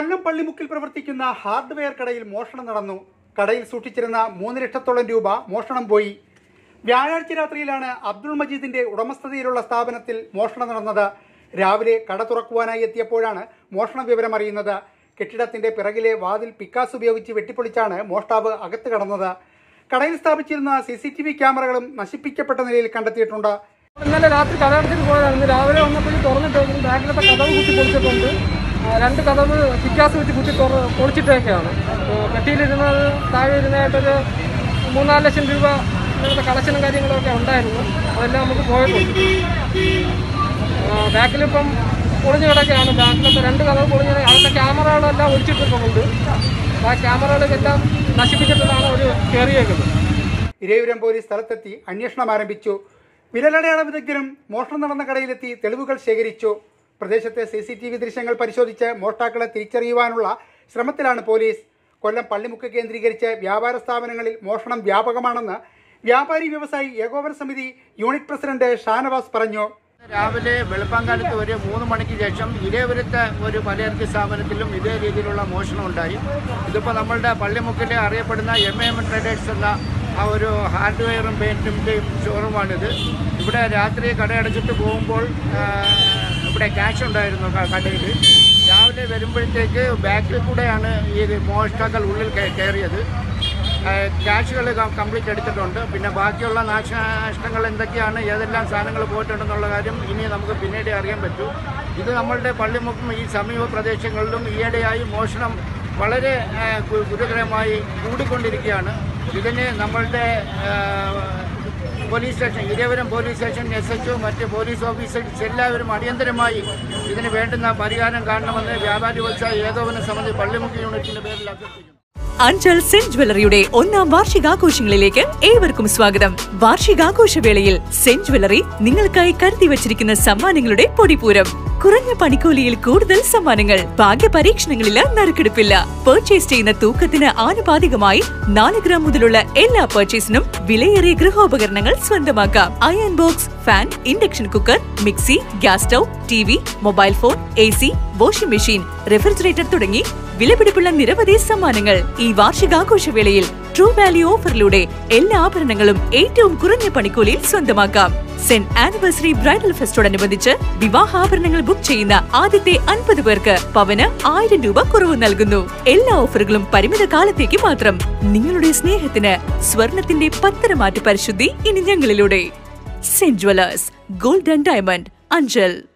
കൊല്ലം പള്ളിമുക്കിൽ പ്രവർത്തിക്കുന്ന ഹാർഡ്വെയർ കടയിൽ മോഷണം നടന്നു കടയിൽ സൂക്ഷിച്ചിരുന്ന മൂന്ന് ലക്ഷത്തോളം രൂപ മോഷണം പോയി വ്യാഴാഴ്ച രാത്രിയിലാണ് അബ്ദുൾ മജീദിന്റെ ഉടമസ്ഥതയിലുള്ള സ്ഥാപനത്തിൽ മോഷണം നടന്നത് രാവിലെ കട തുറക്കുവാനായി എത്തിയപ്പോഴാണ് മോഷണ വിവരം അറിയുന്നത് കെട്ടിടത്തിന്റെ പിറകിലെ വാതിൽ പിക്കാസ് ഉപയോഗിച്ച് വെട്ടിപ്പൊളിച്ചാണ് മോഷ്ടാവ് അകത്ത് കടന്നത് കടയിൽ സ്ഥാപിച്ചിരുന്ന സി സി ടി വി ക്യാമറകളും നശിപ്പിക്കപ്പെട്ട നിലയിൽ കണ്ടെത്തിയിട്ടുണ്ട് ഇന്നലെ രാത്രി കഥകടച്ചിട്ട് പോയതാണ് ഇന്ന് രാവിലെ വന്നപ്പോഴും തുറന്നിട്ടേക്കും ബാക്കിലത്തെ കഥവ് കുത്തി പൊളിച്ചിട്ടുണ്ട് ആ, രണ്ട് കഥവ് പിക്കാസ് വെച്ച് കുത്തി തുറ പൊളിച്ചിട്ടേക്കാണ് പെട്ടിയിലിരുന്നത് താഴെ ഇരുന്നായിട്ടൊരു മൂന്നാല് ലക്ഷം രൂപ ഇങ്ങനത്തെ കളക്ഷനും കാര്യങ്ങളൊക്കെ ഉണ്ടായിരുന്നു അതെല്ലാം നമുക്ക് പോയിട്ടുണ്ട് ആ, ബാക്കിലിപ്പം പൊളിഞ്ഞു കിടക്കുകയാണ് ബാക്കിലത്തെ രണ്ട് കഥവ് പൊളിഞ്ഞ് അവിടുത്തെ ക്യാമറകളെല്ലാം ഒഴിച്ചിട്ടിട്ടുണ്ട് ആ ക്യാമറകളെല്ലാം നശിപ്പിച്ചിട്ടാണ് ഒരു കയറിയേക്കുന്നത് ഇരയൂരം പോലീസ് സ്ഥലത്തെത്തി അന്വേഷണം ആരംഭിച്ചു വിരലടയാള വിദഗ്ധരും മോഷണം നടന്ന കടയിലെത്തി തെളിവുകൾ ശേഖരിച്ചു പ്രദേശത്തെ സി സി ടി വി ദൃശ്യങ്ങൾ പരിശോധിച്ച് മോഷ്ടാക്കളെ തിരിച്ചറിയുവാനുള്ള ശ്രമത്തിലാണ് പോലീസ് കൊല്ലം പള്ളിമുക്ക് കേന്ദ്രീകരിച്ച് വ്യാപാര സ്ഥാപനങ്ങളിൽ മോഷണം വ്യാപകമാണെന്ന് വ്യാപാരി വ്യവസായി ഏകോപന സമിതി യൂണിറ്റ് പ്രസിഡന്റ് ഷാനവാസ് പറഞ്ഞു രാവിലെ വെളുപ്പാങ്കാലത്ത് ഒരു മൂന്ന് മണിക്ക് ശേഷം ഇതേവരത്തെ ഒരു പലചരക്ക് സ്ഥാപനത്തിലും ഇതേ രീതിയിലുള്ള മോഷണം ഉണ്ടായി ഇതിപ്പോൾ നമ്മളുടെ പള്ളിമുക്കിലെ അറിയപ്പെടുന്ന എം എം ട്രേഡേഴ്സ് എന്ന ആ ഒരു ഹാർഡ്വെയറും പെയിൻറ്റിൻ്റെയും ഷോറൂമാണിത് ഇവിടെ രാത്രി കടയടച്ചിട്ട് പോകുമ്പോൾ ആ, ഇവിടെ ക്യാഷ് ഉണ്ടായിരുന്നു ക- കടയിൽ രാവിലെ വരുമ്പോഴത്തേക്ക് ബാക്കിൽ കൂടെയാണ് ഈ മോഷ്ടാക്കൾ ഉള്ളിൽ കയ- കയറിയത് ക്യാഷുകൾ കംപ്ലീറ്റ് എടുത്തിട്ടുണ്ട് പിന്നെ ബാക്കിയുള്ള നാശനഷ്ടങ്ങൾ എന്തൊക്കെയാണ് ഏതെല്ലാം സാധനങ്ങൾ പോയിട്ടുണ്ടെന്നുള്ള കാര്യം ഇനി നമുക്ക് പിന്നീട് അറിയാൻ പറ്റൂ ഇത് നമ്മളുടെ പള്ളിമുക്കും ഈ സമീപ പ്രദേശങ്ങളിലും ഈയിടെയായി മോഷണം വളരെ ആ, ഗു- ഗുരുതരമായി കൂടിക്കൊണ്ടിരിക്കുകയാണ് ഇതിന് നമ്മളുടെ ആ, പോലീസ് സ്റ്റേഷൻ ഇരേവരം പോലീസ് സ്റ്റേഷൻ എസ് എച്ച് മറ്റ് പോലീസ് ഓഫീസേഴ്സ് എല്ലാവരും അടിയന്തരമായി ഇതിന് വേണ്ടുന്ന പരിഹാരം കാണണമെന്ന് വ്യാപാരി വ്യവസായ ഏകോപന സമിതി പള്ളിമുക്ക് യൂണിറ്റിന്റെ പേരിൽ അഭ്യർത്ഥിക്കുന്നു അഞ്ചൽ സെന്റ് ജ്വല്ലറിയുടെ ഒന്നാം വാർഷികാഘോഷങ്ങളിലേക്ക് ഏവർക്കും സ്വാഗതം വാർഷികാഘോഷവേളയിൽ സെന്റ് ജ്വല്ലറി നിങ്ങൾക്കായി കരുതി വച്ചിരിക്കുന്ന സമ്മാനങ്ങളുടെ പൊടിപൂരം കുറഞ്ഞ പണിക്കൂലിയിൽ കൂടുതൽ സമ്മാനങ്ങൾ ഭാഗ്യ പരീക്ഷണങ്ങളില് നറുക്കെടുപ്പില്ല പർച്ചേസ് ചെയ്യുന്ന തൂക്കത്തിന് ആനുപാതികമായി നാല് ഗ്രാം മുതലുള്ള എല്ലാ പർച്ചേസിനും വിലയേറിയ ഗൃഹോപകരണങ്ങൾ സ്വന്തമാക്കാം iron box fan induction cooker mixie gas stove T V mobile phone A C washing machine refrigerator തുടങ്ങി വിലപിടിപ്പുള്ള നിരവധി സമ്മാനങ്ങൾ ഈ വാർഷികാഘോഷവേളയിൽ ട്രൂ വാല്യൂ ഓഫറിലൂടെ എല്ലാ ആഭരണങ്ങളും ഏറ്റവും കുറഞ്ഞ പണിക്കൂലിയിൽ സ്വന്തമാക്കാം സെന്റ് ആനിവേഴ്സറി ബ്രൈഡൽ ഫെസ്റ്റോടനുബന്ധിച്ച് വിവാഹാഭരണങ്ങൾ ബുക്ക് ചെയ്യുന്ന ആദ്യത്തെ അൻപത് പേർക്ക് പവന് ആയിരം രൂപ കുറവ് നൽകുന്നു എല്ലാ ഓഫറുകളും പരിമിത കാലത്തേക്ക് മാത്രം നിങ്ങളുടെ സ്നേഹത്തിന് സ്വർണത്തിന്റെ പത്തരമാറ്റ് പരിശുദ്ധി ഇനി ഞങ്ങളിലൂടെ Saint jewellers golden diamond Anchal